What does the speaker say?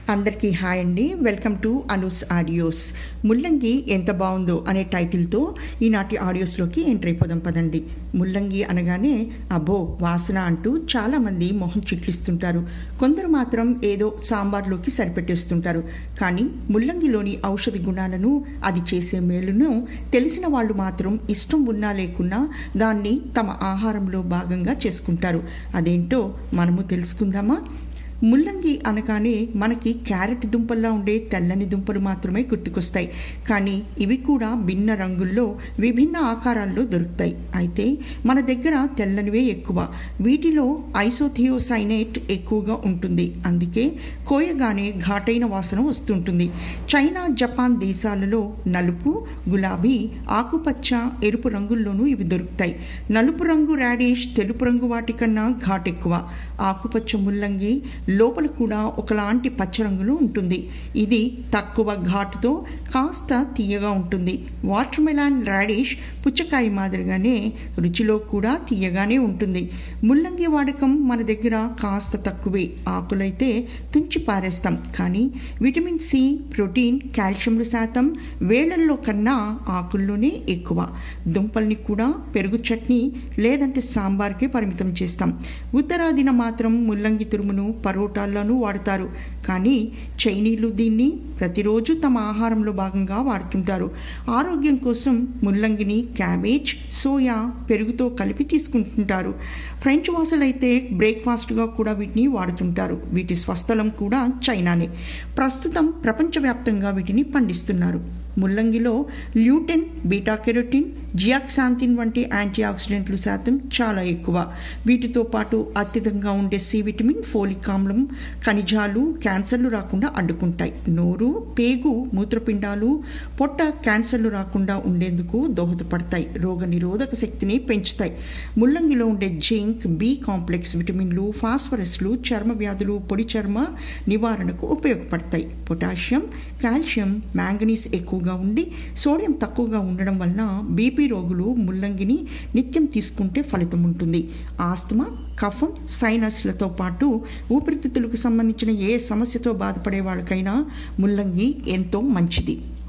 అందరికీ హాయ్ అండి welcome to Anu's audios ముల్లంగి ఎంత బాగుందో అనే టైటిల్తో ఈనాటి ఆడియోస్లోకి ఎంటర్ అయిపోదాం పదండి ముల్లంగి అనగానే అబ్బో వాసన అంటూ చాలామంది మొహం చిట్లిస్తుంటారు కొందరు మాత్రం ఏదో సాంబార్లోకి సరిపెట్టేస్తుంటారు కానీ ముల్లంగిలోని ఔషధ గుణాలను అది చేసే మేలును తెలిసిన వాళ్ళు మాత్రం ఇష్టం ఉన్నా లేకున్నా దాన్ని తమ ఆహారంలో భాగంగా చేసుకుంటారు అదేంటో మనము తెలుసుకుందామా ముల్లంగి అనగానే మనకి క్యారెట్ దుంపల్లా ఉండే తెల్లని దుంపలు మాత్రమే గుర్తుకొస్తాయి కానీ ఇవి కూడా భిన్న రంగుల్లో విభిన్న ఆకారాల్లో దొరుకుతాయి అయితే మన దగ్గర తెల్లనివే ఎక్కువ వీటిలో ఐసోథియోసైనేట్ ఎక్కువగా ఉంటుంది అందుకే కోయగానే ఘాటైన వాసన వస్తుంటుంది చైనా జపాన్ దేశాలలో నలుపు గులాబీ ఆకుపచ్చ ఎరుపు రంగుల్లోనూ ఇవి దొరుకుతాయి నలుపు రంగు రాడిష్ తెలుపు రంగు వాటికన్నా ఘాట్ ఎక్కువ ఆకుపచ్చ ముల్లంగి లోపల కూడా ఒకలాంటి పచ్చ రంగులో ఉంటుంది ఇది తక్కువ ఘాటుతో కాస్త తీయగా ఉంటుంది వాటర్ మెలాన్ రాడిష్ పుచ్చకాయ మాదిరిగానే రుచిలో కూడా తీయగానే ఉంటుంది ముల్లంగి వాడకం మన దగ్గర కాస్త తక్కువే ఆకులైతే తుంచి పారేస్తాం కానీ విటమిన్ సి ప్రోటీన్ కాల్షియంల శాతం వేళల్లో కన్నా ఆకుల్లోనే ఎక్కువ దుంపల్ని కూడా పెరుగు చట్నీ లేదంటే సాంబార్కే పరిమితం చేస్తాం ఉత్తరాదిన మాత్రం ముల్లంగి తురుమును పరోటాల్లోనూ వాడతారు కానీ చైనీయులు దీన్ని ప్రతిరోజు తమ ఆహారంలో భాగంగా వాడుతుంటారు ఆరోగ్యం కోసం ముల్లంగిని క్యాబేజ్ సోయా పెరుగుతో కలిపి తీసుకుంటుంటారు ఫ్రెంచ్ వాసులైతే బ్రేక్ఫాస్ట్గా కూడా వీటిని వాడుతుంటారు వీటి స్వస్థలం కూడా చైనానే ప్రస్తుతం ప్రపంచవ్యాప్తంగా వీటిని పండిస్తున్నారు ముల్లంగిలో ల్యూటెన్ బీటా కెరోటిన్ జియాక్సాంతిన్ వంటి యాంటీ ఆక్సిడెంట్లు శాతం చాలా ఎక్కువ వీటితో పాటు అత్యధికంగా ఉండే సి విటమిన్ ఫోలిక్ ఆమ్లం ఖనిజాలు క్యాన్సర్లు రాకుండా అడ్డుకుంటాయి నోరు పేగు మూత్రపిండాలు పొట్ట క్యాన్సర్లు రాకుండా ఉండేందుకు దోహదపడతాయి రోగ నిరోధక శక్తిని పెంచుతాయి ముల్లంగిలో ఉండే జింక్ బి కాంప్లెక్స్ విటమిన్లు ఫాస్ఫరస్లు చర్మ వ్యాధులు పొడి చర్మ నివారణకు ఉపయోగపడతాయి పొటాషియం కాల్షియం మ్యాంగనీస్ ఎక్కువగా ఉండి సోడియం తక్కువగా ఉండడం వలన బీపీ రోగులు ముల్లంగిని నిత్యం తీసుకుంటే ఫలితం ఉంటుంది ఆస్తమా కఫం సైనస్లతో పాటు ఊపిరితిత్తులకు సంబంధించిన ఏ సమస్యతో బాధపడే వాళ్ళకైనా ముల్లంగి ఎంతో మంచిది